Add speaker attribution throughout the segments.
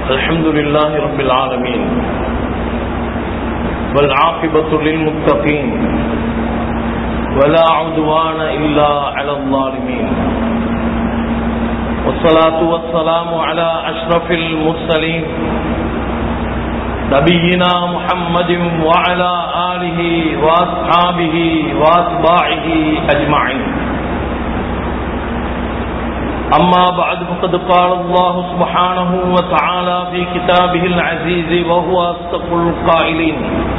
Speaker 1: الحمد لله رب العالمين والعاقبة للمتقين ولا عدوان إلا على الظالمين والصلاة والسلام على أشرف المرسلين نبينا محمد وعلى آله وأصحابه وأتباعه أجمعين أما بعد فقد قال الله سبحانه وتعالى في كتابه العزيز وهو أصدق القائلين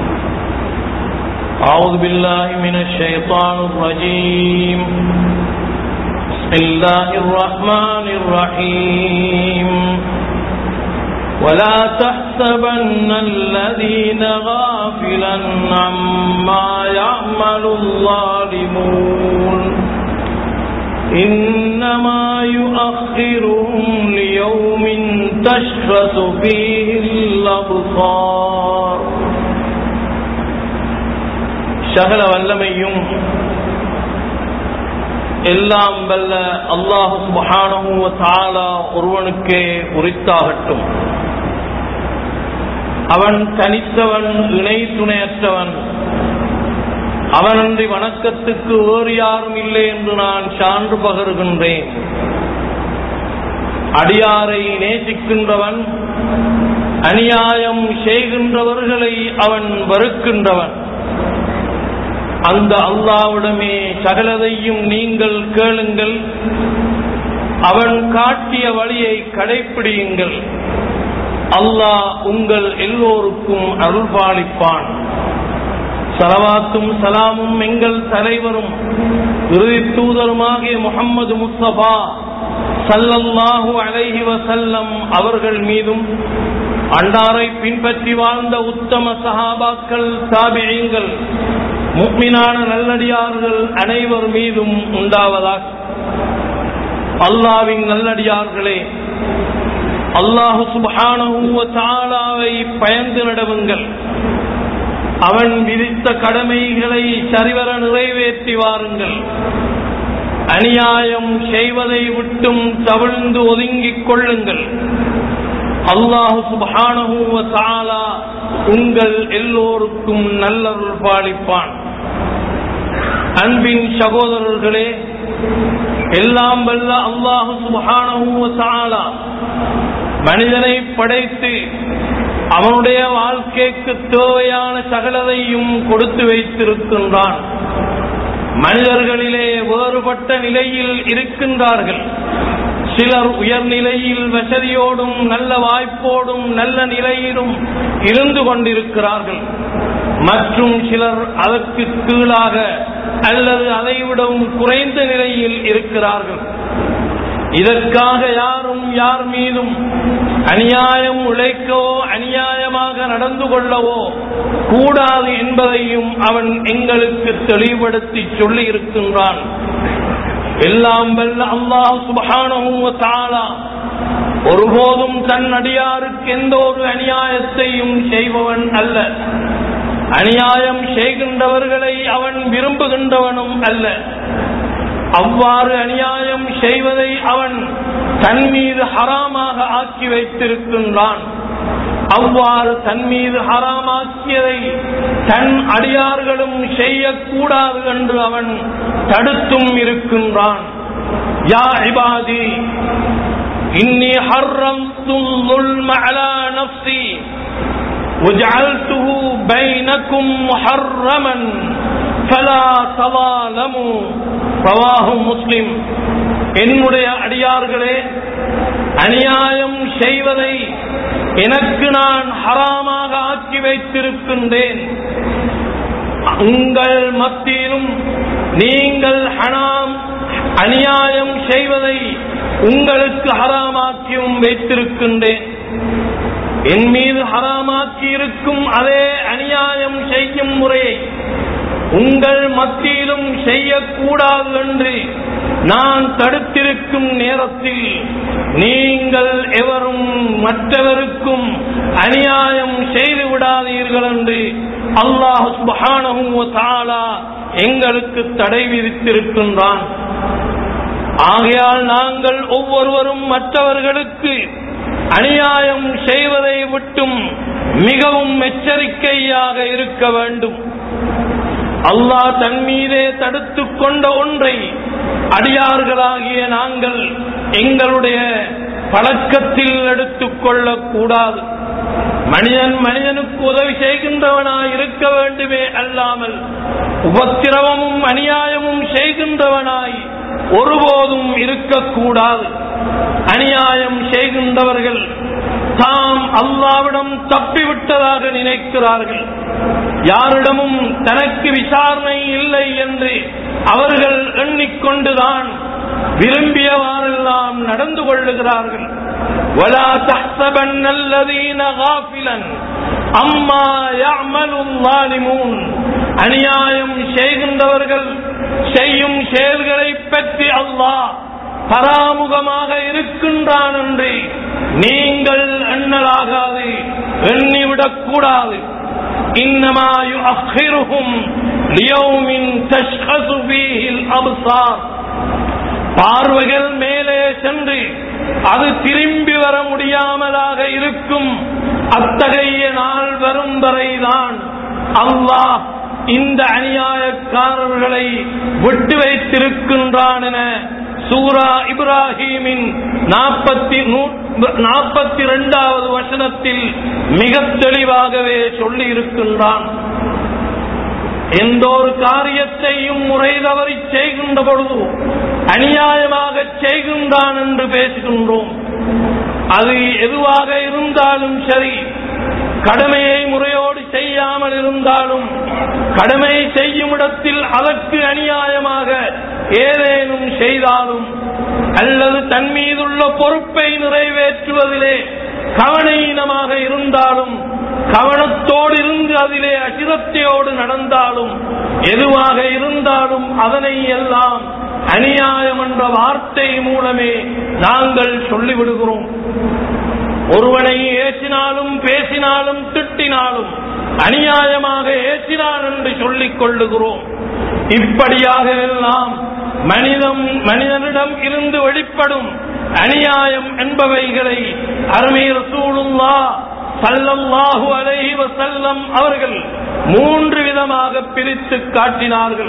Speaker 1: أعوذ بالله من الشيطان الرجيم بسم الله الرحمن الرحيم ولا تحسبن الذين غافلا عما يعمل الظالمون إنما يؤخرهم ليوم تشخص فيه الأبصار சகல வல்லமையும் எல்லாம் வல்ல அல்லாஹு சுபஹானஹு வ தஆலா ஒருவனுக்கே உரித்தாகட்டும் அவன் தனித்தவன் இணை துணையற்றவன் அவனன்றி வணக்கத்துக்கு வேறு யாரும் இல்லை என்று நான் சான்று பகருகின்றேன் அடியாரை நேசிக்கின்றவன் அநியாயம் செய்கின்றவர்களை அவன் வெறுக்கின்றவன் அந்த அல்லாவிடமே சகலதையும் நீங்கள் கேளுங்கள் அவன் காட்டிய வழியை கடைப்பிடியுங்கள் அல்லாஹ் உங்கள் எல்லோருக்கும் அருள்பாலிப்பான் சலவாத்தும் சலாமும் எங்கள் தலைவரும் இறுதி தூதருமாகிய முகம்மது முஸ்தபா சல்லல்லாஹு அலைஹி வசல்லம் அவர்கள் மீதும் அண்டாரை பின்பற்றி வாழ்ந்த உத்தம சஹாபாக்கள் தாபியங்கள் முக்மினான நல்லடியார்கள் அனைவர் மீதும் உண்டாவதாக அல்லாவின் நல்லடியார்களே அல்லாஹு சுபானஹுவ தாலாவை பயந்து நடவுங்கள் அவன் விதித்த கடமைகளை சரிவர நிறைவேற்றி வாருங்கள் அநியாயம் செய்வதை விட்டும் தவிழ்ந்து ஒதுங்கிக் கொள்ளுங்கள் அல்லாஹு சுபானஹுவ தாலா உங்கள் எல்லோருக்கும் நல்லருள் பாலிப்பான் அன்பின் சகோதரர்களே எல்லாம் வல்ல அல்லாஹு சுபானஹுவ தாலா மனிதனை படைத்து அவனுடைய வாழ்க்கைக்கு தேவையான சகலதையும் கொடுத்து வைத்திருக்கின்றான் மனிதர்களிலே வேறுபட்ட நிலையில் இருக்கின்றார்கள் சிலர் உயர்நிலையில் வசதியோடும் நல்ல வாய்ப்போடும் நல்ல நிலையிலும் இருந்து கொண்டிருக்கிறார்கள் மற்றும் சிலர் அதற்கு கீழாக அல்லது அதைவிடவும் குறைந்த நிலையில் இருக்கிறார்கள் இதற்காக யாரும் யார் மீதும் அநியாயம் உழைக்கவோ அநியாயமாக நடந்து கொள்ளவோ கூடாது என்பதையும் அவன் எங்களுக்கு தெளிவுபடுத்தி சொல்லி இருக்கின்றான் எல்லாம் வல்ல அல்லாஹ் சுபஹானஹு தாலா ஒருபோதும் தன் அடியாருக்கு எந்த ஒரு அநியாயத்தையும் செய்பவன் அல்ல அநியாயம் செய்கின்றவர்களை அவன் விரும்புகின்றவனும் அல்ல அவ்வாறு அநியாயம் செய்வதை அவன் தன் மீது ஹராமாக ஆக்கி வைத்திருக்கின்றான் அவ்வாறு தன் மீது ஹராமாக்கியதை தன் அடியார்களும் செய்யக்கூடாது என்று அவன் தடுத்தும் இருக்கின்றான் யா இபாதி இன்னி ஹர்ரம்துல் அலா நஃப்சி وجعلته بينكم محرما فلا تظالموا رواه முஸ்லிம் என்னுடைய அடியார்களே அநியாயம் செய்வதை எனக்கு நான் ஹராமாக ஆக்கி வைத்திருக்கின்றேன் உங்கள் மத்தியிலும் நீங்கள் ஹனாம் அநியாயம் செய்வதை உங்களுக்கு ஹராமாக்கியும் வைத்திருக்கின்றேன் என் மீது ஹராமாக்கி இருக்கும் அதே அநியாயம் செய்யும் முறையை உங்கள் மத்தியிலும் செய்யக்கூடாது என்று நான் தடுத்திருக்கும் நேரத்தில் நீங்கள் எவரும் மற்றவருக்கும் அநியாயம் செய்து விடாதீர்கள் என்று அல்லாஹ் சுப்ஹானஹு வ தஆலா எங்களுக்கு தடை விதித்திருக்கின்றான் ஆகையால் நாங்கள் ஒவ்வொருவரும் மற்றவர்களுக்கு அநியாயம் செய்வதை விட்டும் மிகவும் எச்சரிக்கையாக இருக்க வேண்டும் அல்லாஹ் தன் மீதே தடுத்துக் கொண்ட ஒன்றை அடியார்களாகிய நாங்கள் எங்களுடைய பழக்கத்தில் எடுத்துக் கொள்ளக்கூடாது மனிதன் மனிதனுக்கு உதவி செய்கின்றவனாய் இருக்க வேண்டுமே அல்லாமல் உபத்திரவமும் அநியாயமும் செய்கின்றவனாய் ஒருபோதும் இருக்கக்கூடாது அநியாயம் செய்கின்றவர்கள் தாம் அல்லாவிடம் தப்பிவிட்டதாக நினைக்கிறார்கள் யாரிடமும் தனக்கு விசாரணை இல்லை என்று அவர்கள் எண்ணிக்கொண்டுதான் விரும்பியவாறெல்லாம் நடந்து கொள்ளுகிறார்கள் ولا تحسبن الذين غافلا அம்மா يعمل الظالمون அநியாயம் செய்கின்றவர்கள் செய்யும் செயல்களை பற்றி அல்லாஹ் பராமுகமாக இருக்கின்றான் என்று நீங்கள் எண்ணலாகாது எண்ணிவிடக் கூடாது இன்னமா யுஅخிருஹும் லியௌமின் தஷ்கசு ஃபீஹில் அப்சார் பார்வைகள் மேலே சென்று அது திரும்பி வர முடியாமலாக இருக்கும் அத்தகைய நாள் வரும் வரைதான் அல்லாஹ் இந்த அநியாயக்காரர்களை விட்டு வைத்திருக்கின்றான் என சூரா இப்ராஹீமின் நாற்பத்தி நாற்பத்தி இரண்டாவது வசனத்தில் மிக தெளிவாகவே சொல்லி இருக்கின்றான் எந்த ஒரு காரியத்தையும் முறை தவறி செய்கின்ற பொழுது அநியாயமாக செய்கின்றான் என்று பேசுகின்றோம் அது எதுவாக இருந்தாலும் சரி கடமையை முறையோடு செய்யாமல் இருந்தாலும் கடமை செய்யும் இடத்தில் அதற்கு அநியாயமாக ஏதேனும் செய்தாலும் அல்லது தன் மீதுள்ள பொறுப்பை நிறைவேற்றுவதிலே கவனீனமாக இருந்தாலும் கவனத்தோடு இருந்து அதிலே அசிரத்தையோடு நடந்தாலும் எதுவாக இருந்தாலும் அதனை எல்லாம் அநியாயம் என்ற வார்த்தை மூலமே நாங்கள் சொல்லிவிடுகிறோம் ஒருவனை ஏற்றினாலும் பேசினாலும் திட்டினாலும் அநியாயமாக ஏற்றினான் என்று சொல்லிக் கொள்ளுகிறோம் இப்படியாக எல்லாம் மனிதம் மனிதனிடம் இருந்து வெளிப்படும் அநியாயம் என்பவைகளை அருமை ரசூலுல்லா சல்லல்லாஹு அலைஹி வஸல்லம் அவர்கள் மூன்று விதமாக பிரித்து காட்டினார்கள்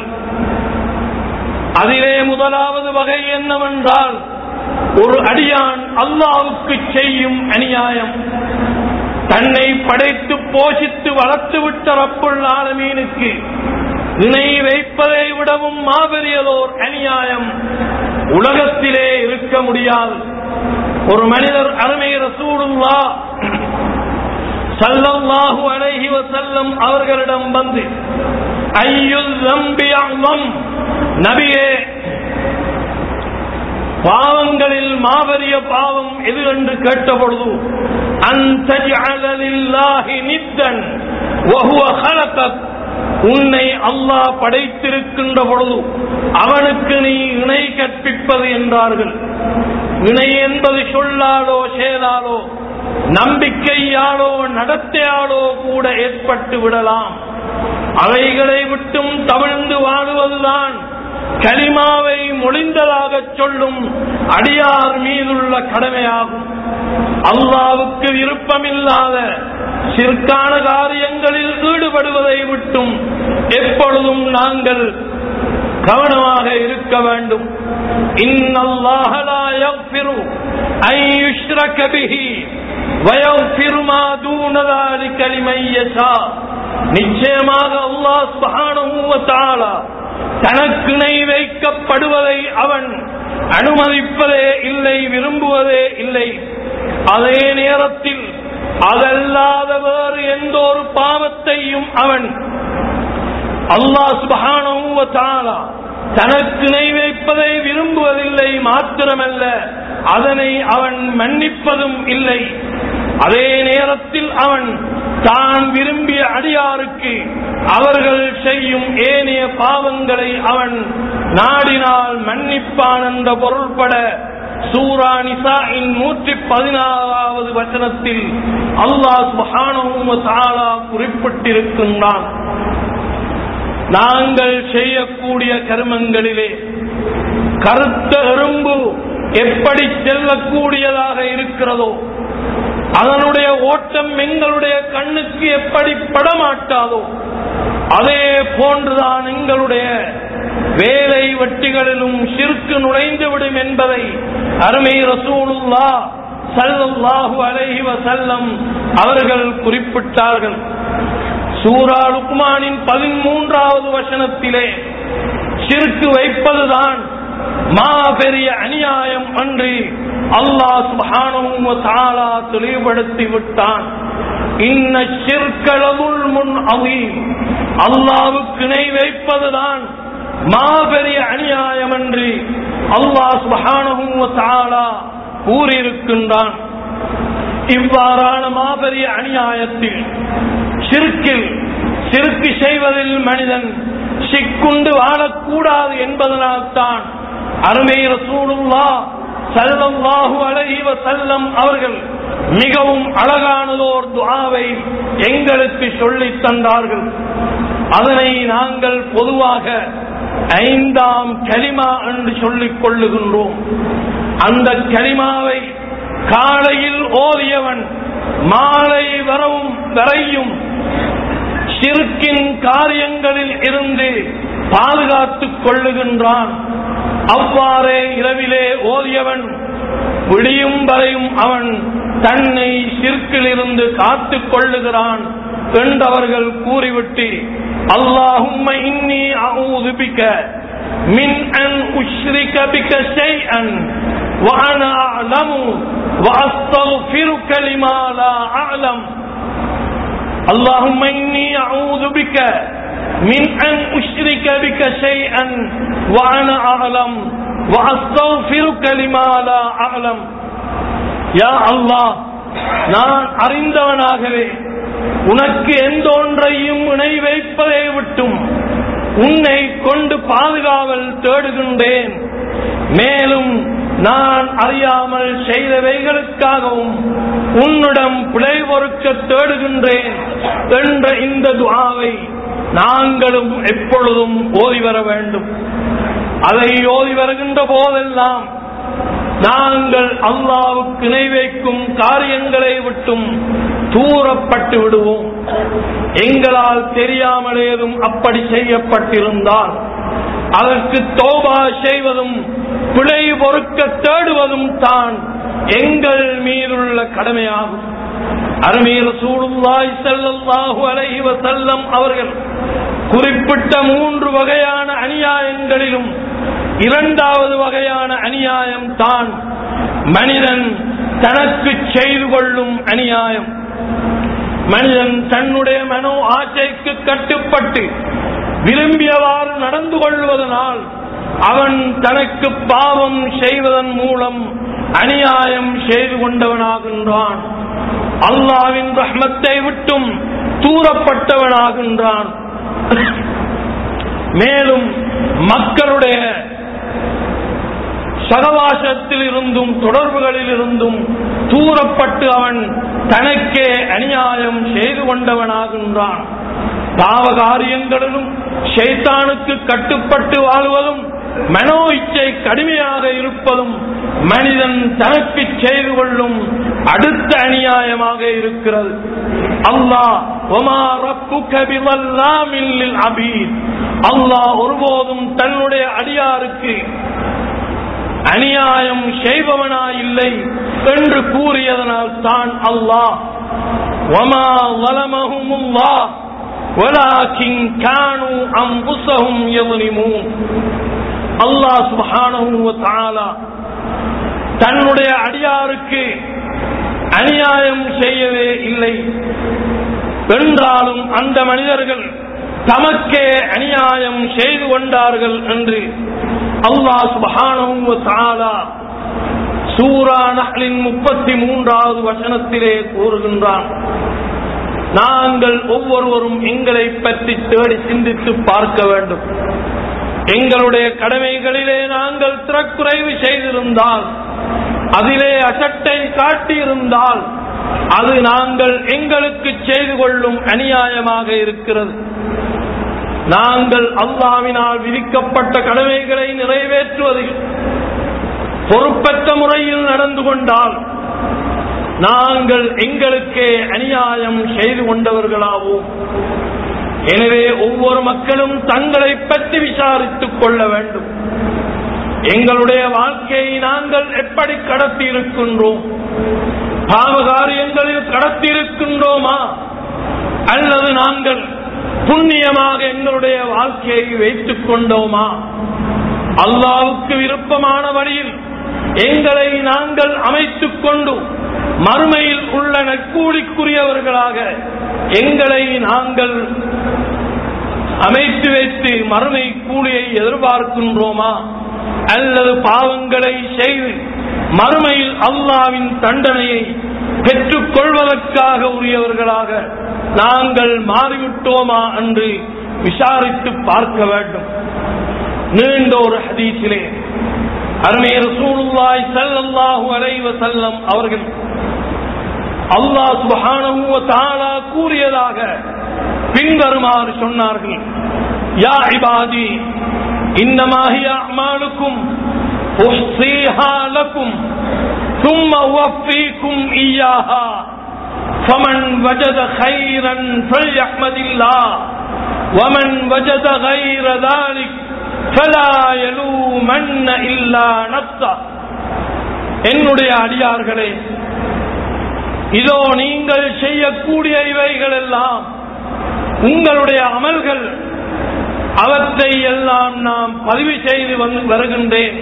Speaker 1: அதிலே முதலாவது வகை என்னவென்றால் ஒரு அடியான் அல்லாவுக்கு செய்யும் அநியாயம் தன்னை படைத்து போஷித்து வளர்த்து விட்ட ரப்புள் ஆலமீனுக்கு இணை வைப்பதை விடவும் மாபெரியதோர் அநியாயம் உலகத்திலே இருக்க முடியாது ஒரு மனிதர் அருமை ரசூலுல்லா சல்லல்லாஹு அலைஹி வஸல்லம் அவர்களிடம் வந்து ஐயுல் நம்பி நபியே பாவங்களில் மாபெரிய பாவம் எது என்று கேட்ட பொழுது அந்தஜி நித்தன் வஹுவ ஹலகக் உன்னை அல்லாஹ் படைத்திருக்கின்ற பொழுது அவனுக்கு நீ இணை கற்பிப்பது என்றார்கள் இணை என்பது சொல்லாலோ செயலாலோ நம்பிக்கையாலோ நடத்தையாலோ கூட ஏற்பட்டு விடலாம் அவைகளை விட்டும் தவிழ்ந்து வாழுவதுதான் கலிமாவை மொழிந்ததாக சொல்லும் அடியார் மீதுள்ள கடமையாகும் அல்லாவுக்கு விருப்பமில்லாத சிற்கான காரியங்களில் ஈடுபடுவதை விட்டும் எப்பொழுதும் நாங்கள் கவனமாக இருக்க வேண்டும் இன்னல்லாஹ லா யக்ஃபிரு அன் யுஷ்ரக பிஹி வயக்ஃபிரு மா தூன ذلك لمن يشاء நிச்சயமாக அல்லாஹ் சுப்ஹானஹு வ தஆலா தனக்கு இணை வைக்கப்படுவதை அவன் அனுமதிப்பதே இல்லை விரும்புவதே இல்லை அதே நேரத்தில் அதல்லாத வேறு எந்த ஒரு பாவத்தையும் அவன் அல்லாஹ் சுபஹானஹு வ தஆலா தனக்கு இணை வைப்பதை விரும்புவதில்லை மாத்திரமல்ல அதனை அவன் மன்னிப்பதும் இல்லை அதே நேரத்தில் அவன் தான் விரும்பிய அடியாருக்கு அவர்கள் செய்யும் ஏனைய பாவங்களை அவன் நாடினால் மன்னிப்பான் என்ற பொருள்பட சூரா நிசாயின் நூற்றி பதினாறாவது வசனத்தில் அல்லாஹ் சுப்ஹானஹு வ தஆலா குறிப்பிட்டிருக்கின்றான் நாங்கள் செய்யக்கூடிய கர்மங்களிலே கருத்த எறும்பு எப்படி செல்லக்கூடியதாக இருக்கிறதோ அதனுடைய ஓட்டம் எங்களுடைய கண்ணுக்கு எப்படி படமாட்டாதோ அதே போன்றுதான் எங்களுடைய வேலை வெட்டிகளிலும் சிறுக்கு நுழைந்துவிடும் என்பதை அருமை ரசூலுல்லா சல்லல்லாஹு அலைஹி வஸல்லம் அவர்கள் குறிப்பிட்டார்கள் சூரா லுக்மானின் பதிமூன்றாவது வசனத்திலே சிறுக்கு வைப்பதுதான் மாபெரிய அநியாயம் அன்று அல்லாஹ் சுப்ஹானஹு வ தஆலா தெளிவுபடுத்தி விட்டான் இன்ன ஷிர்கலதுல் முன் அவீம் அல்லாஹ்வுக்கு இணை வைப்பதுதான் மாபெரிய அநியாயம் என்று அல்லாஹ் சுப்ஹானஹு வ தஆலா கூறியிருக்கின்றான் இவ்வாறான மாபெரிய அநியாயத்தில் சிறுக்கில் சிறுக்கு செய்வதில் மனிதன் சிக்குண்டு வாழக்கூடாது என்பதனால்தான் அருமை ரசூலுல்லா சல்லல்லாஹு அலைஹி வஸல்லம் அவர்கள் மிகவும் அழகானதோர் துஆவை எங்களுக்கு சொல்லித் தந்தார்கள் அதனை நாங்கள் பொதுவாக ஐந்தாம் கலிமா என்று சொல்லிக் கொள்ளுகின்றோம் அந்த கலிமாவை காலையில் ஓதியவன் மாலை வரவும் வரையும் சிறுக்கின் காரியங்களில் இருந்து பாதுகாத்துக் கொள்ளுகின்றான் அவ்வாறே இரவிலே ஓதியவன் விடியும் வரையும் அவன் தன்னை சிற்கிலிருந்து காத்துக் கொள்ளுகிறான் என்றவர்கள் கூறிவிட்டு அல்லாஹும்ம இன்னி அஊது பிக்க மின் அன் உஷ்ரிக பிக்க ஷைஅன் وأنا أعلم وأستغفرك لما لا أعلم اللهم إني أعوذ بك من أن أشرك بك شيئا وأنا أعلم وأستغفرك لما لا أعلم يا الله நான் அறிந்தவனாகவே உனக்கு எந்த ஒன்றையும் இணை வைப்பதை விட்டும் உன்னை கொண்டு பாதுகாவல் தேடுகின்றேன் மேலும் நான் அறியாமல் செய்தவைகளுக்காகவும் உன்னிடம் பிழை பொறுக்க தேடுகின்றேன் என்ற இந்த துவாவை நாங்களும் எப்பொழுதும் ஓதி வர வேண்டும் அதை ஓதி வருகின்ற போதெல்லாம் நாங்கள் அல்லாவுக்கு இணை வைக்கும் காரியங்களை விட்டும் தூரப்பட்டு விடுவோம் எங்களால் தெரியாமல் ஏதும் அப்படி செய்யப்பட்டிருந்தால் அதற்கு தோபா செய்வதும் பிழை பொறுக்க தேடுவதும் தான் எங்கள் மீதுள்ள கடமையாகும் அருமையில் சூடுல்லாய் செல்லல்லாஹு அலைஹி வஸல்லம் அவர்கள் குறிப்பிட்ட மூன்று வகையான அநியாயங்களிலும் இரண்டாவது வகையான அநியாயம் தான் மனிதன் தனக்கு செய்து கொள்ளும் அநியாயம் மனிதன் தன்னுடைய மனோ ஆசைக்கு கட்டுப்பட்டு விரும்பியவாறு நடந்து கொள்வதனால் அவன் தனக்கு பாவம் செய்வதன் மூலம் அநியாயம் செய்து கொண்டவனாகின்றான் அல்லாவின் ரஹ்மத்தை விட்டும் தூரப்பட்டவனாகின்றான் மேலும் மக்களுடைய சகவாசத்தில் இருந்தும் தொடர்புகளில் இருந்தும் தூரப்பட்டு அவன் தனக்கே அநியாயம் செய்து கொண்டவனாகின்றான் பாவ காரியங்களிலும் ஷைத்தானுக்கு கட்டுப்பட்டு வாழ்வதும் மனோ இச்சை கடுமையாக இருப்பதும் மனிதன் தனக்கு செய்து கொள்ளும் அடுத்த அநியாயமாக இருக்கிறது அல்லாஹ் ஒமா ரப்புக பிவல்லாமில் லில் அபீத் அல்லாஹ் ஒருபோதும் தன்னுடைய அடியாருக்கு அநியாயம் செய்பவனா இல்லை என்று கூறியதனால் தான் அல்லாஹ் وما ظلمهم الله ولكن كانوا أنفسهم يظلمون அல்லாஹ் சுப்ஹானஹு வ தஆலா தன்னுடைய அடியாருக்கு அநியாயம் செய்யவே இல்லை என்றாலும் அந்த மனிதர்கள் தமக்கே அநியாயம் செய்து கொண்டார்கள் என்று அல்லாஹ் சுப்ஹானஹு வ தஆலா சூரா நஹ்லின் முப்பத்தி மூன்றாவது வசனத்திலே கூறுகின்றான் நாங்கள் ஒவ்வொருவரும் எங்களை பற்றி தேடி சிந்தித்து பார்க்க வேண்டும் எங்களுடைய கடமைகளிலே நாங்கள் திறக்குறைவு செய்திருந்தால் அதிலே அசட்டை காட்டியிருந்தால் அது நாங்கள் எங்களுக்கு செய்து கொள்ளும் அநியாயமாக இருக்கிறது நாங்கள் அல்லாவினால் விதிக்கப்பட்ட கடமைகளை நிறைவேற்றுவதில் பொறுப்பற்ற முறையில் நடந்து கொண்டால் நாங்கள் எங்களுக்கே அநியாயம் செய்து கொண்டவர்களாவோம் எனவே ஒவ்வொரு மக்களும் தங்களை பற்றி விசாரித்துக் கொள்ள வேண்டும் எங்களுடைய வாழ்க்கையை நாங்கள் எப்படி கடத்தி இருக்கின்றோம் பாவகாரியங்களில் கடத்தி இருக்கின்றோமா அல்லது நாங்கள் புண்ணியமாக எங்களுடைய வாழ்க்கையை வைத்துக் கொண்டோமா அல்லாவுக்கு விருப்பமான வழியில் எங்களை நாங்கள் அமைத்துக் கொண்டு மறுமையில் உள்ள நற்கூலிக்குரியவர்களாக எங்களை நாங்கள் அமைத்து வைத்து மறுமை கூலியை எதிர்பார்க்கின்றோமா அல்லது பாவங்களை செய்து மறுமையில் அல்லாவின் தண்டனையை பெற்றுக் கொள்வதற்காக உரியவர்களாக நாங்கள் மாறிவிட்டோமா என்று விசாரித்து பார்க்க வேண்டும் நீண்ட ஒரு ஹதீஸிலே அருமை ரசூலுல்லாஹி ஸல்லல்லாஹு அலைஹி வஸல்லம் அவர்கள் அல்லாஹ் சுப்ஹானஹு வ தஆலா கூறியதாக பின்வருமாறு சொன்னார்கள் யா இபாதி இன்னமா ஹிய அமாலுக்கும் உஹ்ஸீஹா லக்கும் ثم أوفيكم إياها فمن وجد خيرا فليحمد الله ومن وجد غير ذلك فلا يلومن إلا نفسه என்னுடைய அடியார்களே இதோ நீங்கள் செய்யக்கூடிய இவைகள் எல்லாம் உங்களுடைய அமல்கள் அவற்றை எல்லாம் நாம் பதிவு செய்து வந்து வருகின்றேன்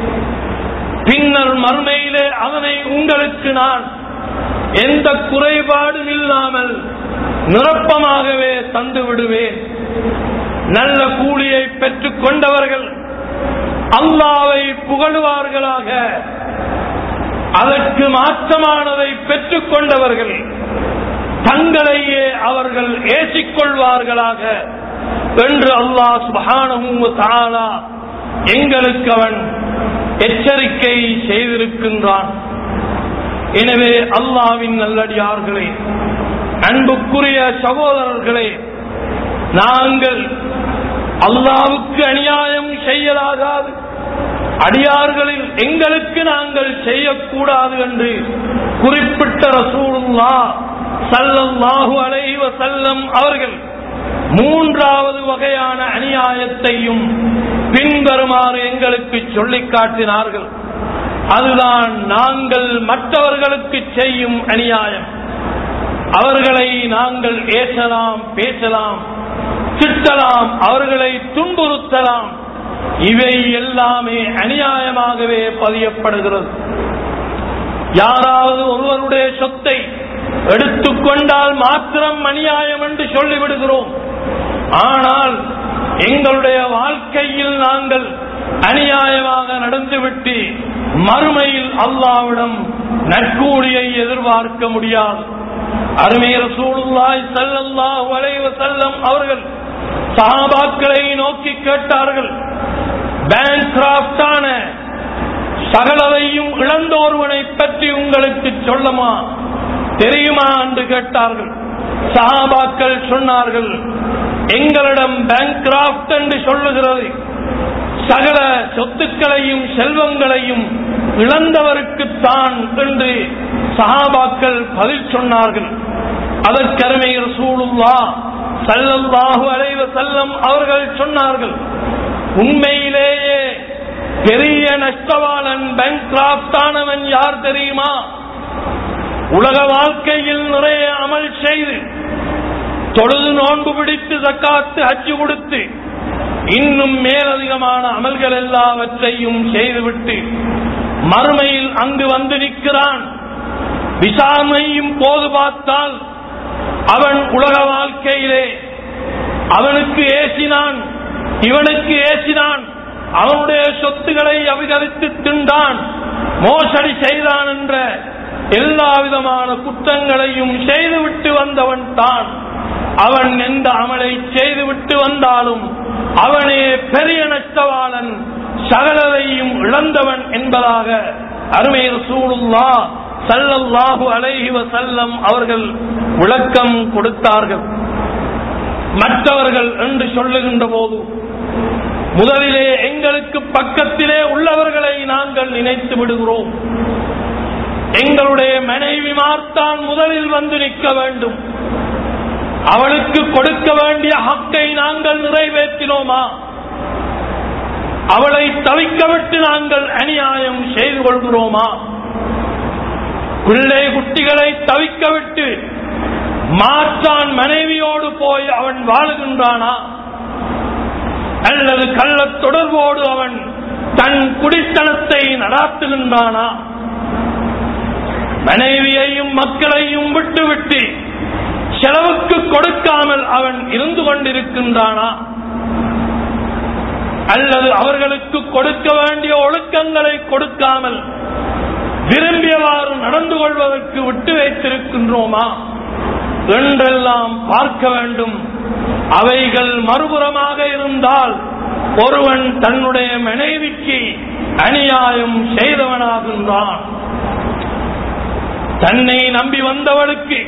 Speaker 1: பின்னர் மறுமையிலே அதனை உங்களுக்கு நான் எந்த குறைபாடும் இல்லாமல் நிரப்பமாகவே தந்து விடுவேன் நல்ல கூலியை பெற்றுக் கொண்டவர்கள் அல்லாவை புகழுவார்களாக அதற்கு மாற்றமானதை பெற்றுக் கொண்டவர்கள் தங்களையே அவர்கள் ஏசிக்கொள்வார்களாக என்று அல்லாஹ் சுபஹானஹு தாலா எங்களுக்கு அவன் எச்சரிக்கை செய்திருக்கின்றான் எனவே அல்லாவின் நல்லடியார்களே அன்புக்குரிய சகோதரர்களே நாங்கள் அல்லாவுக்கு அநியாயம் செய்யலாகாது அடியார்களில் எங்களுக்கு நாங்கள் செய்யக்கூடாது என்று குறிப்பிட்ட ரசூலுல்லா சல்லல்லாஹு அலைஹி வஸல்லம் அவர்கள் மூன்றாவது வகையான அநியாயத்தையும் பின்வருமாறு எங்களுக்கு சொல்லிக் காட்டினார்கள் அதுதான் நாங்கள் மற்றவர்களுக்கு செய்யும் அநியாயம் அவர்களை நாங்கள் ஏசலாம் பேசலாம் திட்டலாம் அவர்களை துன்புறுத்தலாம் இவை எல்லாமே அநியாயமாகவே பதியப்படுகிறது யாராவது ஒருவருடைய சொத்தை எடுத்துக்கொண்டால் மாத்திரம் அநியாயம் என்று சொல்லிவிடுகிறோம் ஆனால் எங்களுடைய வாழ்க்கையில் நாங்கள் அநியாயமாக நடந்துவிட்டு மறுமையில் அல்லாவிடம் நற்கூலியை எதிர்பார்க்க முடியாது அருமை ரசூலுல்லாஹி ஸல்லல்லாஹு அலைஹி வஸல்லம் அவர்கள் சஹாபாக்களை நோக்கி கேட்டார்கள் பேங்க்ராப்டான சகலதையும் இழந்தோர்வனை பற்றி உங்களுக்கு சொல்லமா தெரியுமா என்று கேட்டார்கள் சஹாபாக்கள் சொன்னார்கள் எங்களிடம் பேங்க்ராப்ட் என்று சொல்லுகிறது சகல சொத்துக்களையும் செல்வங்களையும் இழந்தவருக்குத்தான் என்று சஹாபாக்கள் பதில் சொன்னார்கள் அதற்கருமை ரசூலுல்லா சல்லல்லாஹு அலைஹி வஸல்லம் அவர்கள் சொன்னார்கள் உண்மையிலேயே பெரிய நஷ்டவாளன் பேங்க்ராப்ட் ஆனவன் யார் தெரியுமா உலக வாழ்க்கையில் நிறைய அமல் செய்து தொழுது நோன்பு பிடித்து தக்காத்து அச்சு கொடுத்து இன்னும் மேலதிகமான அமல்கள் எல்லாவற்றையும் செய்துவிட்டு மறுமையில் அங்கு வந்து நிற்கிறான் விசாரணையும் போது பார்த்தால் அவன் உலக வாழ்க்கையிலே அவனுக்கு ஏசினான் இவனுக்கு ஏசினான் அவனுடைய சொத்துக்களை அபிகரித்து திண்டான் மோசடி செய்தான் என்ற எல்லா விதமான குற்றங்களையும் செய்துவிட்டு வந்தவன் தான் அவன் எந்த அமலை செய்துவிட்டு வந்தாலும் அவனே பெரிய நஷ்டவாளன் சகலதையும் இழந்தவன் என்பதாக அருமை ரசூலுல்லா சல்லல்லாஹு அலைஹி வஸல்லம் அவர்கள் விளக்கம் கொடுத்தார்கள் மற்றவர்கள் என்று சொல்லுகின்ற போது முதலிலே எங்களுக்கு பக்கத்திலே உள்ளவர்களை நாங்கள் நினைத்து விடுகிறோம் எங்களுடைய மனைவிமார்த்தான் முதலில் வந்து நிற்க வேண்டும் அவளுக்கு கொடுக்க வேண்டிய ஹக்கை நாங்கள் நிறைவேற்றினோமா அவளை தவிக்க விட்டு நாங்கள் அநியாயம் செய்து கொள்கிறோமா பிள்ளை குட்டிகளை தவிக்க விட்டு மாற்றான் மனைவியோடு போய் அவன் வாழுகின்றானா அல்லது கள்ள தொடர்போடு அவன் தன் குடித்தனத்தை நடாத்துகின்றானா மனைவியையும் மக்களையும் விட்டுவிட்டு செலவுக்கு கொடுக்காமல் அவன் இருந்து கொண்டிருக்கின்றானா அல்லது அவர்களுக்கு கொடுக்க வேண்டிய ஒழுக்கங்களை கொடுக்காமல் விரும்பியவாறு நடந்து கொள்வதற்கு விட்டு வைத்திருக்கின்றோமா என்றெல்லாம் பார்க்க வேண்டும் அவைகள் மறுபுறமாக இருந்தால் ஒருவன் தன்னுடைய மனைவிக்கு அநியாயம் செய்தவனாகின்றான் தன்னை நம்பி வந்தவளுக்கு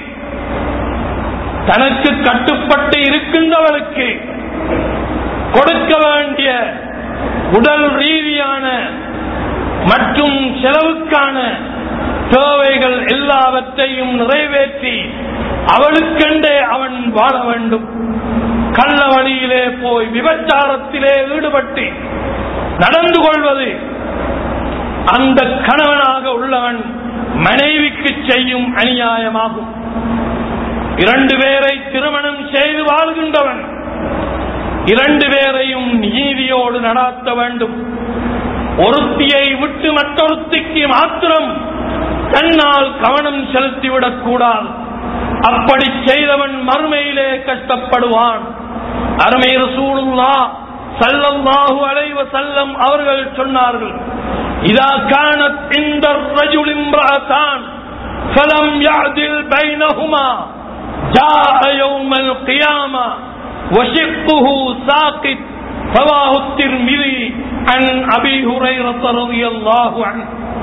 Speaker 1: தனக்கு கட்டுப்பட்டு இருக்கின்றவளுக்கு கொடுக்க வேண்டிய உடல் ரீதியான மற்றும் செலவுக்கான தேவைகள் எல்லாவற்றையும் நிறைவேற்றி அவளுக்கென்றே அவன் வாழ வேண்டும் கள்ள வழியிலே போய் விபச்சாரத்திலே ஈடுபட்டு நடந்து கொள்வது அந்த கணவனாக உள்ளவன் மனைவிக்கு செய்யும் அநியாயமாகும் இரண்டு பேரை திருமணம் செய்து வாழ்கின்றவன் இரண்டு பேரையும் நீதியோடு நடாத்த வேண்டும் ஒருத்தியை விட்டு மற்றொருத்திக்கு மாத்திரம் தன்னால் கவனம் செலுத்திவிடக் கூடாது அப்படி செய்தவன் மறுமையிலே கஷ்டப்படுவான் அருமை ரசூலுல்லா சல்லல்லாஹு அலைஹி வஸல்லம் அவர்கள் சொன்னார்கள் இதா கானத் இந்த ரஜுல் இம்ராதான் فلم يعدل بينهما جاء يوم القيامة وشقه ساقط رواه الترمذي عن أبي هريرة رضي الله عنه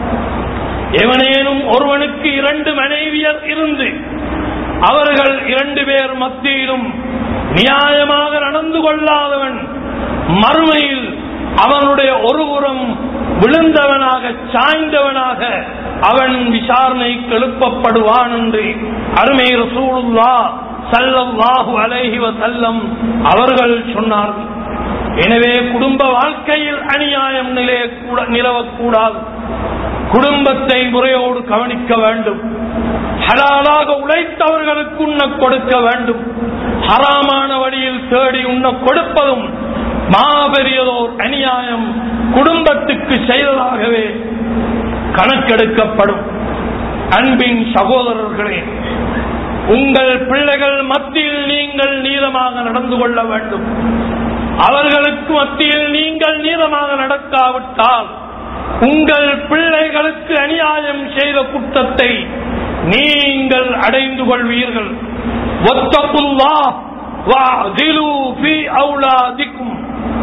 Speaker 1: எவனேனும் ஒருவனுக்கு இரண்டு மனைவியர் இருந்து அவர்கள் இரண்டு பேர் மத்தியிலும் நியாயமாக நடந்து கொள்ளாதவன் மறுமையில் அவனுடைய ஒருபுறம் விழுந்தவனாக சாய்ந்தவனாக அவன் விசாரணைக்கு எழுப்பப்படுவான் என்று அருமை ரசூலுல்லா சல்லல்லாஹு அலைஹி வஸல்லம் அவர்கள் சொன்னார்கள் எனவே குடும்ப வாழ்க்கையில் அநியாயம் நிலைய நிலவக்கூடாது குடும்பத்தை முறையோடு கவனிக்க வேண்டும் ஹலாலாக உழைத்தவர்களுக்கு உண்ண கொடுக்க வேண்டும் ஹராமான வழியில் தேடி உண்ண கொடுப்பதும் மாபெரியதோர் அநியாயம் குடும்பத்துக்கு செய்ததாகவே கணக்கெடுக்கப்படும் அன்பின் சகோதரர்களே உங்கள் பிள்ளைகள் மத்தியில் நீங்கள் நீளமாக நடந்து கொள்ள வேண்டும் அவர்களுக்கு மத்தியில் நீங்கள் நீளமாக நடக்காவிட்டால் உங்கள் பிள்ளைகளுக்கு அநியாயம் செய்த குற்றத்தை நீங்கள் அடைந்து கொள்வீர்கள் ஒத்தப்புல்லா வாதிலு ஃபி அவுலாதிக்கும்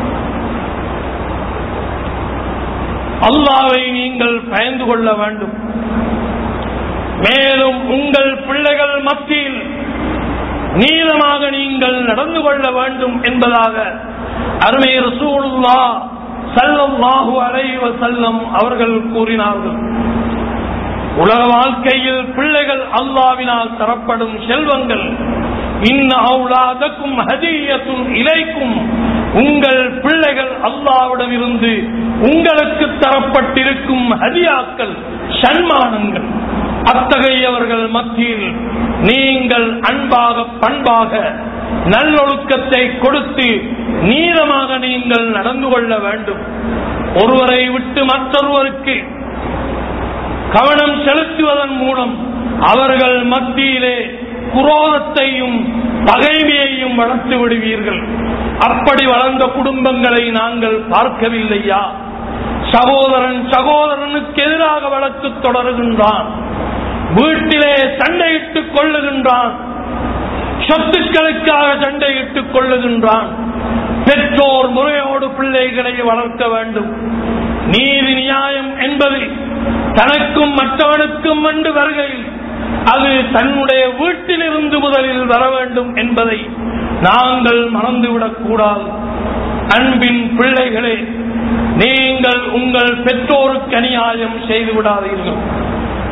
Speaker 1: அல்லாவை நீங்கள் பயந்து கொள்ள வேண்டும் மேலும் உங்கள் பிள்ளைகள் மத்தியில் நீளமாக நீங்கள் நடந்து கொள்ள வேண்டும் என்பதாக அருமை ரசூலுல்லா சல்லல்லாஹு அலைஹி வஸல்லம் அவர்கள் கூறினார்கள் உலக வாழ்க்கையில் பிள்ளைகள் அல்லாவினால் தரப்படும் செல்வங்கள் இன்ன அவுலாதக்கும் ஹதியத்தும் இலைக்கும் உங்கள் பிள்ளைகள் அல்லாவிடம் இருந்து உங்களுக்கு தரப்பட்டிருக்கும் ஹதியாக்கள் சன்மானங்கள் அத்தகையவர்கள் மத்தியில் நீங்கள் அன்பாக பண்பாக நல்லொழுக்கத்தை கொடுத்து நீளமாக நீங்கள் நடந்து கொள்ள வேண்டும் ஒருவரை விட்டு மற்றொருவருக்கு கவனம் செலுத்துவதன் மூலம் அவர்கள் மத்தியிலே குரோதத்தையும் பகைமையையும் வளர்த்து விடுவீர்கள் அப்படி வளர்ந்த குடும்பங்களை நாங்கள் பார்க்கவில்லையா சகோதரன் சகோதரனுக்கு எதிராக வழக்கு தொடருகின்றான் வீட்டிலே சண்டையிட்டுக் கொள்ளுகின்றான் சொத்துக்களுக்காக சண்டையிட்டுக் கொள்ளுகின்றான் பெற்றோர் முறையோடு பிள்ளைகளை வளர்க்க வேண்டும் நீதி நியாயம் என்பது தனக்கும் மற்றவனுக்கும் என்று வருகையில் அது தன்னுடைய வீட்டிலிருந்து முதலில் வர வேண்டும் என்பதை நாங்கள் மறந்துவிடக் கூடாது அன்பின் பிள்ளைகளே நீங்கள் உங்கள் பெற்றோருக்கு அநியாயம் செய்து விடாதீர்கள்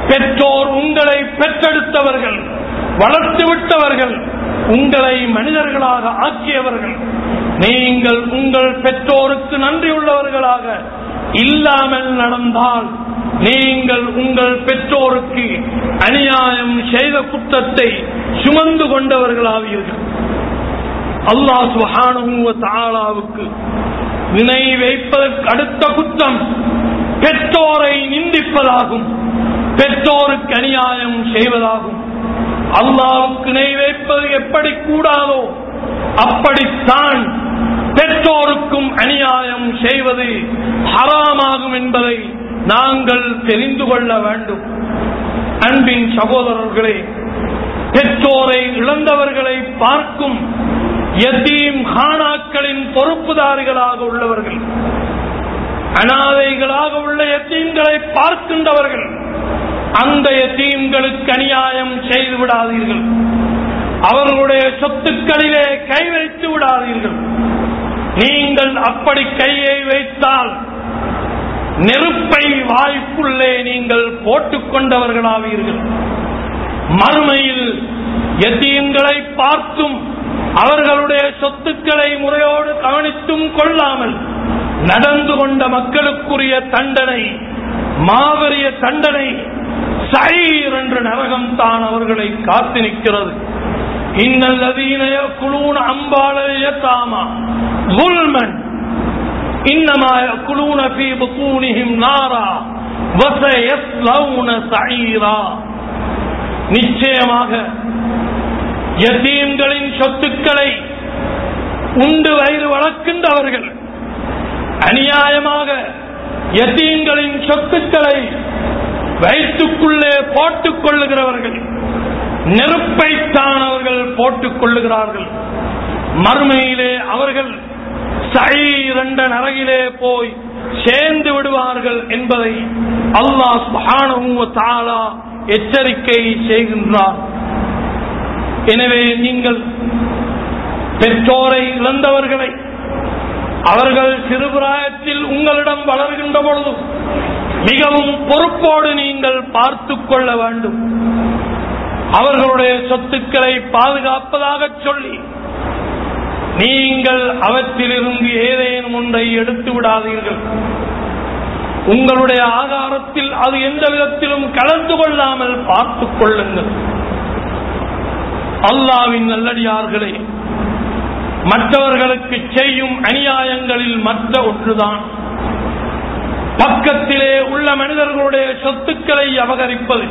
Speaker 1: பெற்றோர் உங்களை பெற்றெடுத்தவர்கள் வளர்த்து விட்டவர்கள் உங்களை மனிதர்களாக ஆக்கியவர்கள் நீங்கள் உங்கள் பெற்றோருக்கு நன்றியுள்ளவர்களாக இல்லாமல் நடந்தால் நீங்கள் உங்கள் பெற்றோருக்கு அநியாயம் செய்த குற்றத்தை சுமந்து கொண்டவர்களாவீர்கள் அல்லாஹ் சுஹானஹு வ தஆலாவுக்கு வினை வைப்பதற்கு அடுத்த குற்றம் பெற்றோரை நிந்திப்பதாகும் பெற்றோருக்கு அநியாயம் செய்வதாகும் அல்லாவுக்கு இணை வைப்பது எப்படி கூடாதோ அப்படித்தான் பெற்றோருக்கும் அநியாயம் செய்வது ஹராமாகும் என்பதை நாங்கள் தெரிந்து கொள்ள வேண்டும் அன்பின் சகோதரர்களே பெற்றோரை இழந்தவர்களை பார்க்கும் யத்தீம் ஹானாக்களின் பொறுப்புதாரிகளாக உள்ளவர்கள் அனாதைகளாக உள்ள யத்தீம்களை பார்க்கின்றவர்கள் அந்த யத்தீம்களுக்கு அநியாயம் செய்து விடாதீர்கள் அவர்களுடைய சொத்துக்களிலே கை வைத்து விடாதீர்கள் நீங்கள் அப்படி கையை வைத்தால் நெருப்பை வாய்ப்புள்ளே நீங்கள் போட்டுக் கொண்டவர்களாவீர்கள் மறுமையில் எத்தீன்களை பார்த்தும் அவர்களுடைய சொத்துக்களை முறையோடு கவனித்தும் கொள்ளாமல் நடந்து கொண்ட மக்களுக்குரிய தண்டனை மாபெரிய தண்டனை சயீர் என்ற நரகம் தான் அவர்களை காத்து நிற்கிறது இன்னல்லதீன யக்குலூன அம்பாலயத்தாமா ظلمًا إنما يأكلون في بطونهم نارا وسيصلون سعيرا நிச்சயமாக யத்தீம்களின் சொத்துக்களை உண்டு வயிறு வளர்க்கின்றவர்கள் அநியாயமாக யத்தீம்களின் சொத்துக்களை வயிற்றுக்குள்ளே போட்டுக் கொள்ளுகிறவர்கள் நெருப்பைத்தான் அவர்கள் போட்டுக் கொள்ளுகிறார்கள் மறுமையிலே அவர்கள் சயீர் என்ற நரகிலே போய் சேர்ந்து விடுவார்கள் என்பதை அல்லாஹ் சுப்ஹானஹு வ தஆலா எச்சரிக்கை செய்கின்றார் எனவே நீங்கள் பெற்றோரை இழந்தவர்களை அவர்கள் சிறுபிராயத்தில் உங்களிடம் வளர்கின்ற பொழுது மிகவும் பொறுப்போடு நீங்கள் பார்த்துக் கொள்ள வேண்டும் அவர்களுடைய சொத்துக்களை பாதுகாப்பதாக சொல்லி நீங்கள் அவற்றிலிருந்து ஏதேனும் ஒன்றை எடுத்து விடாதீர்கள் உங்களுடைய ஆகாரத்தில் அது எந்த விதத்திலும் கலந்து கொள்ளாமல் பார்த்துக் கொள்ளுங்கள் அல்லாவின் நல்லடியார்களே மற்றவர்களுக்கு செய்யும் அநியாயங்களில் மற்ற ஒன்றுதான் பக்கத்திலே உள்ள மனிதர்களுடைய சொத்துக்களை அபகரிப்பது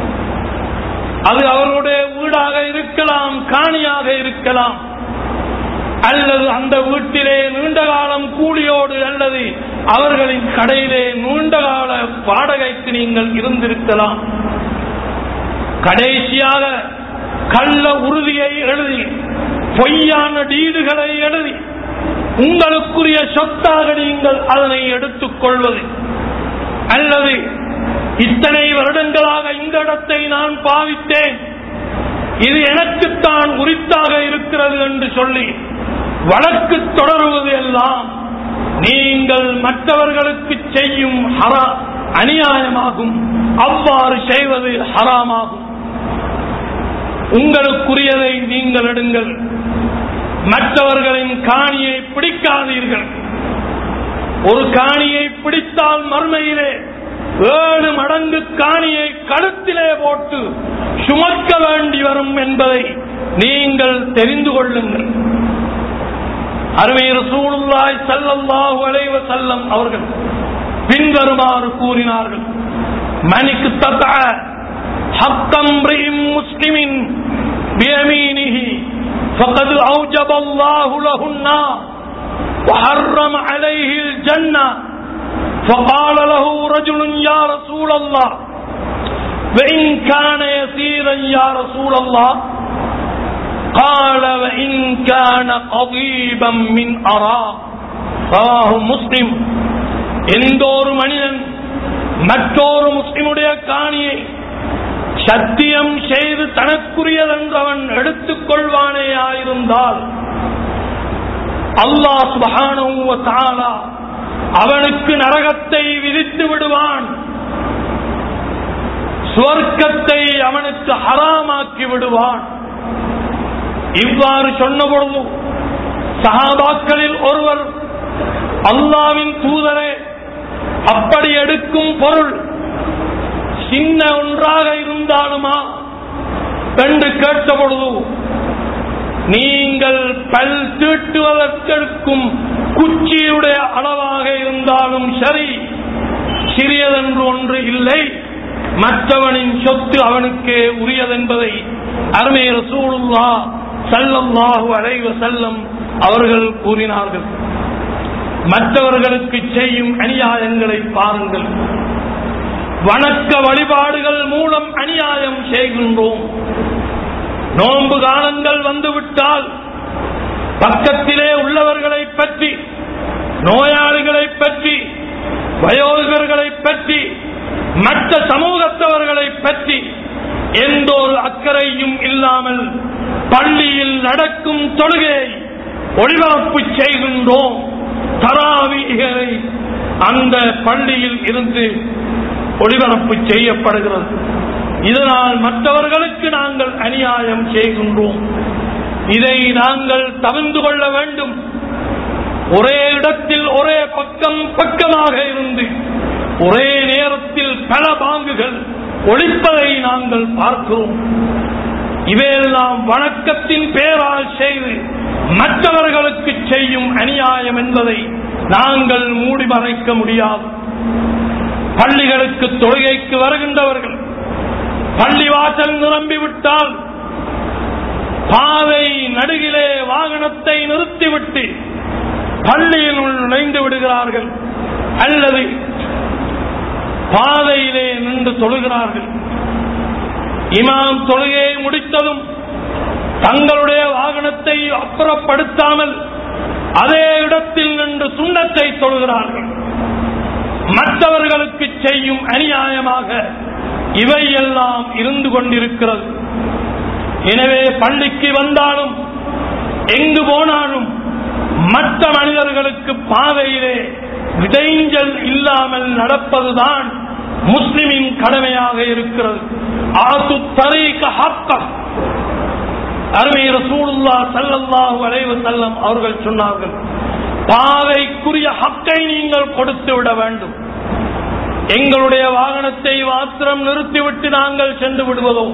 Speaker 1: அது அவர்களுடைய வீடாக இருக்கலாம் காணியாக இருக்கலாம் அல்லது அந்த வீட்டிலே நீண்ட காலம் கூலியோடு அல்லது அவர்களின் கடையிலே நீண்ட கால வாடகைக்கு நீங்கள் இருந்திருக்கலாம் கடைசியாக கள்ள உறுதியை எழுதி பொய்யான டீடுகளை எழுதி உங்களுக்குரிய சொத்தாக நீங்கள் அதனை எடுத்துக் கொள்வது அல்லது இத்தனை வருடங்களாக இந்த இடத்தை நான் பாவித்தேன் இது எனக்குத்தான் உரித்தாக இருக்கிறது என்று சொல்லி வழக்கு தொடருவது எல்லாம் நீங்கள் மற்றவர்களுக்கு செய்யும் ஹரா அநியாயமாகும் அவ்வாறு செய்வது ஹராமாகும் உங்களுக்குரியதை நீங்கள் எடுங்கள் மற்றவர்களின் காணியை பிடிக்காதீர்கள் ஒரு காணியை பிடித்தால் மறுமையிலே ஏழு மடங்கு காணியை கழுத்திலே போட்டு சுமக்க வேண்டி வரும் என்பதை நீங்கள் தெரிந்து கொள்ளுங்கள் அருமை ரசூலுல்லாய் ஸல்லல்லாஹு அலைஹி வஸல்லம் அவர்கள் பின்வருமாறு கூறினார்கள் மணிக்கு தத்தா ஹக்கம் முஸ்லிமின் بيمينه فقد أوجب الله له النار وحرم عليه الجنة فقال له رجل يا رسول الله وإن كان يسيرا يا رسول الله قال وإن كان قضيبا من أراء رواه مسلم எந்த ஒரு மனிதன் மற்றொரு முஸ்லிமுடைய காணியை சத்தியம் செய்து தனக்குரியதென்றவன் எடுத்துக் கொள்வானே ஆயிருந்தால் அல்லாஹ் சுபஹானஹு வ தஆலா அவனுக்கு நரகத்தை விதித்து விடுவான் சுவர்க்கத்தை அவனுக்கு ஹராமாக்கி விடுவான் இவ்வாறு சொன்ன பொழுது சஹாபாக்களில் ஒருவர் அல்லாவின் தூதரே அப்படி எடுக்கும் பொருள் சின்ன ஒன்றாக இருந்தாலுமா என்று கேட்ட பொழுது நீங்கள் பல் தீட்டுவதற்கெடுக்கும் குச்சியுடைய அளவாக இருந்தாலும் சரி சிறியதென்று ஒன்று இல்லை மற்றவனின் சொத்து அவனுக்கே உரியதென்பதை அருமை ரசூலுல்லா சல்லல்லாஹு அலைவ செல்லம் அவர்கள் கூறினார்கள் மற்றவர்களுக்கு செய்யும் அநியாயங்களை பாருங்கள் வணக்க வழிபாடுகள் மூலம் அநியாயம் செய்கின்றோம் நோன்பு காலங்கள் வந்துவிட்டால் பக்கத்திலே உள்ளவர்களை பற்றி நோயாளிகளை பற்றி வயோதிகர்களை பற்றி மற்ற சமூகத்தவர்களை பற்றி எந்த ஒரு அக்கறையும் இல்லாமல் பள்ளியில் நடக்கும் தொழுகையை ஒளிபரப்பு செய்கின்றோம் தராவிகளை அந்த பள்ளியில் இருந்து ஒளிபரப்பு செய்யப்படுகிறது இதனால் மற்றவர்களுக்கு நாங்கள் அநியாயம் செய்கின்றோம் இதை நாங்கள் தவிர்ந்து கொள்ள வேண்டும் ஒரே இடத்தில் ஒரே பக்கம் பக்கமாக இருந்து ஒரே நேரத்தில் பல பாங்குகள் ஒழிப்பதை நாங்கள் பார்க்கிறோம் இவையெல்லாம் வணக்கத்தின் பேரால் செய்து மற்றவர்களுக்கு செய்யும் அநியாயம் என்பதை நாங்கள் மூடி மறைக்க முடியாது பள்ளிகளுக்கு தொழுகைக்கு வருகின்றவர்கள் பள்ளிவாசல் நிரம்பிவிட்டால் பாதை நடுகிலே வாகனத்தை நிறுத்திவிட்டு பள்ளியில் நுழைந்து விடுகிறார்கள் அல்லது பாதையிலே நின்று தொழுகிறார்கள் இமாம் தொழுகையை முடித்ததும் தங்களுடைய வாகனத்தை அப்புறப்படுத்தாமல் அதே இடத்தில் நின்று சுண்ணத்தை தொழுகிறார்கள் மற்றவர்களுக்கு செய்யும் அநியாயமாக இவையெல்லாம் இருந்து கொண்டிருக்கிறது எனவே பள்ளிக்கு வந்தாலும் எங்கு போனாலும் மற்ற மனிதர்களுக்கு பாதையிலே இடைஞ்சல் இல்லாமல் நடப்பதுதான் முஸ்லிமின் கடமையாக இருக்கிறது ஆசு தரீக ஹக்கம் அருமை ரசூலுல்லா சல்லல்லாஹு அலைஹி வஸல்லம் அவர்கள் சொன்னார்கள் பாதைக்குரிய ஹக்கை நீங்கள் கொடுத்து விட வேண்டும் எங்களுடைய வாகனத்தை மாத்திரம் நிறுத்திவிட்டு நாங்கள் சென்று விடுவதோ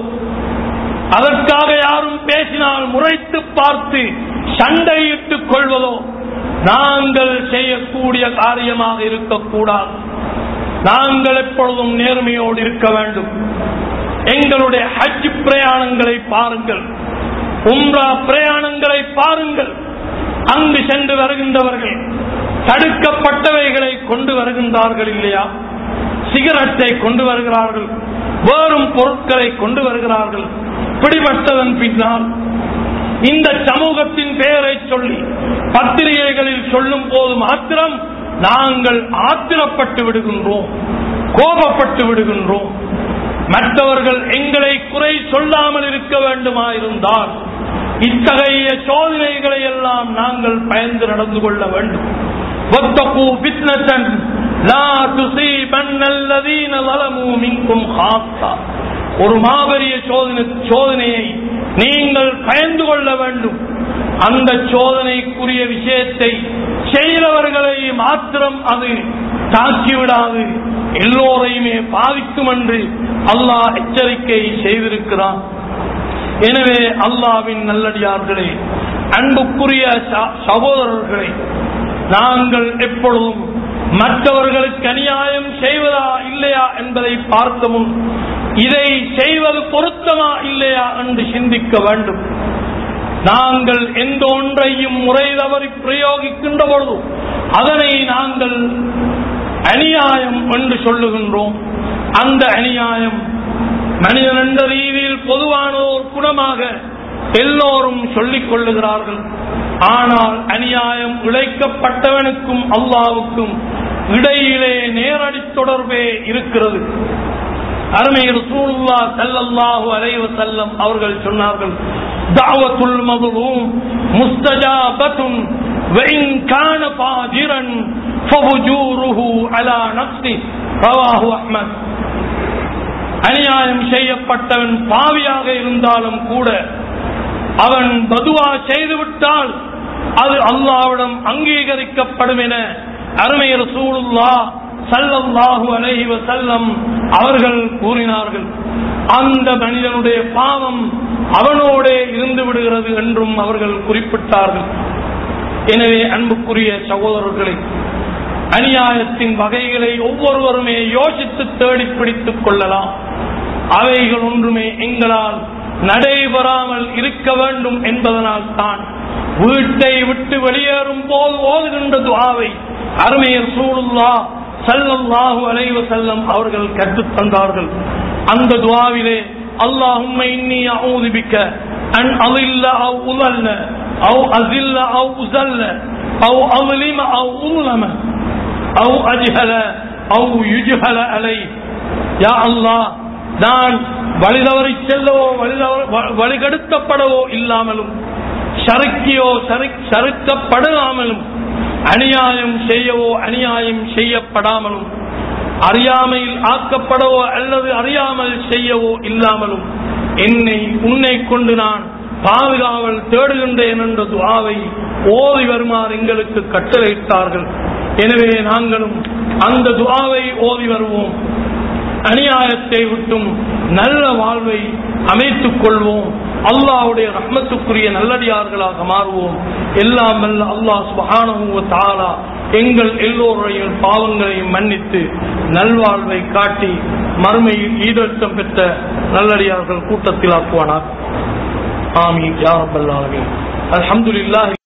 Speaker 1: அதற்காக யாரும் பேசினால் முறைத்து பார்த்து சண்டையிட்டுக் கொள்வதோ நாங்கள் செய்யக்கூடிய காரியமாக இருக்கக்கூடாது நாங்கள் எப்பொழுதும் நேர்மையோடு இருக்க வேண்டும் எங்களுடைய ஹஜ் பிரயாணங்களை பாருங்கள் உம்ரா பிரயாணங்களை பாருங்கள் அங்கு சென்று வருகின்றவர்கள் தடுக்கப்பட்டவைகளை கொண்டு வருகின்றார்கள் இல்லையா சிகரெட்டை கொண்டு வருகிறார்கள் வேறும் பொருட்களை கொண்டு வருகிறார்கள் பிடிபட்டதன் பின்னால் இந்த சமூகத்தின் பெயரை சொல்லி பத்திரிகைகளில் சொல்லும் போது மாத்திரம் நாங்கள் ஆத்திரப்பட்டு விடுகின்றோம் கோபப்பட்டு விடுகின்றோம் மற்றவர்கள் எங்களை குறை சொல்லாமல் இருக்க வேண்டுமா இருந்தால் இத்தகைய சோதனைகளை எல்லாம் நாங்கள் பயந்து நடந்து கொள்ள வேண்டும் واتقوا فتنة لا تصيبن الذين ظلموا منكم خاصة ஒரு மாபெரிய சோதனை சோதனையை நீங்கள் பயந்து கொள்ள வேண்டும் அந்த சோதனைக்குரிய விஷயத்தை செய்கிறவர்களை மாத்திரம் அது தாக்கிவிடாது எல்லோரையுமே பாதிக்கும் என்று அல்லாஹ் எச்சரிக்கை செய்திருக்கிறான் எனவே அல்லாவின் நல்லடியார்களே அன்புக்குரிய ச- சகோதரர்களே நாங்கள் எப்பொழுதும் மற்றவர்களுக்கு அநியாயம் செய்வதா இல்லையா என்பதை பார்க்க முன் இதை செய்வது பொருத்தமா இல்லையா என்று சிந்திக்க வேண்டும் நாங்கள் எந்த ஒன்றையும் முறை தவறி பிரயோகிக்கின்ற பொழுது அதனை நாங்கள் அநியாயம் என்று சொல்லுகின்றோம் அந்த அநியாயம் மனிதன் என்ற ரீதியில் பொதுவான ஒரு குணமாக எல்லோரும் சொல்லிக் கொள்ளுகிறார்கள் ஆனால் அநியாயம் இழைக்கப்பட்டவனுக்கும் அல்லாவுக்கும் இடையிலே நேரடி தொடர்பே இருக்கிறது அருமை ரசூலுல்லா ஸல்லல்லாஹு அலைஹி வஸல்லம் அவர்கள் சொன்னார்கள் தஅவத்துல் மظلوم முஸ்தஜாபத்துன் وإن كان فاجرا ففجوره على نفسه رواه أحمد அநியாயம் செய்யப்பட்டவன் பாவியாக இருந்தாலும் கூட அவன் பதுவா செய்துவிட்டால் அது அல்லாவிடம் அங்கீகரிக்கப்படும் என அருமை ரசூலுல்லா சல்லல்லாஹு அலைஹி வஸல்லம் அவர்கள் கூறினார்கள் அந்த மனிதனுடைய பாவம் அவனோடே இருந்து விடுகிறது என்றும் அவர்கள் குறிப்பிட்டார்கள் எனவே அன்புக்குரிய சகோதரர்களே அநியாயத்தின் வகைகளை ஒவ்வொருவருமே யோசித்து தேடி பிடித்துக் கொள்ளலாம் அவைகள் ஒன்றுமே எங்களால் நடைபெறாமல் இருக்க வேண்டும் என்பதனால் தான் வீட்டை விட்டு வெளியேறும் போது ஓதுகின்ற துவாவை அருமையர் சூடுல்லா சல்லல்லாஹு அலைவ செல்லம் அவர்கள் கற்றுத் தந்தார்கள் அந்த துவாவிலே அல்லாஹும்ம இன்னி அஊது பிக்க அன் அலில்ல அவ் உலல்ல அவ் அசில்ல அவ் உசல்ல அவ் அவ்லிம அவ் உல்லம அவ் அஜ்ஹல அவ் யுஜ்ஹல அலை யா அல்லாஹ் நான் வழிதவறி செல்லவோ வழிதவ- வழிகெடுக்கப்படவோ இல்லாமலும் சறுக்கியோ சறு- சறுக்கப்படாமலும் அநியாயம் செய்யவோ அநியாயம் செய்யப்படாமலும் அறியாமையில் ஆக்கப்படவோ அல்லது அறியாமல் செய்யவோ இல்லாமலும் என்னை உன்னை கொண்டு நான் பாதுகாவல் தேடுகின்றேன் என்ற துவாவை ஓதி வருமாறு எங்களுக்கு கட்டளையிட்டார்கள் எனவே நாங்களும் அந்த துவாவை ஓதி வருவோம் அநியாயத்தை விட்டும் நல்ல வாழ்வை அமைத்துக் கொள்வோம் அல்லாஹ்வுடைய ரஹ்மத்துக்குரிய நல்லடியார்களாக மாறுவோம் எல்லாம் வல்ல அல்லாஹ் சுப்ஹானஹு வ தஆலா எங்கள் எல்லோருடைய பாவங்களையும் மன்னித்து நல்வாழ்வை காட்டி மறுமையில் ஈடேற்றம் பெற்ற நல்லடியார்கள் கூட்டத்தில் ஆக்குவானார் ஆமீன் யா ரப்பல் ஆலமீன் அல்ஹம்துலில்லாஹ்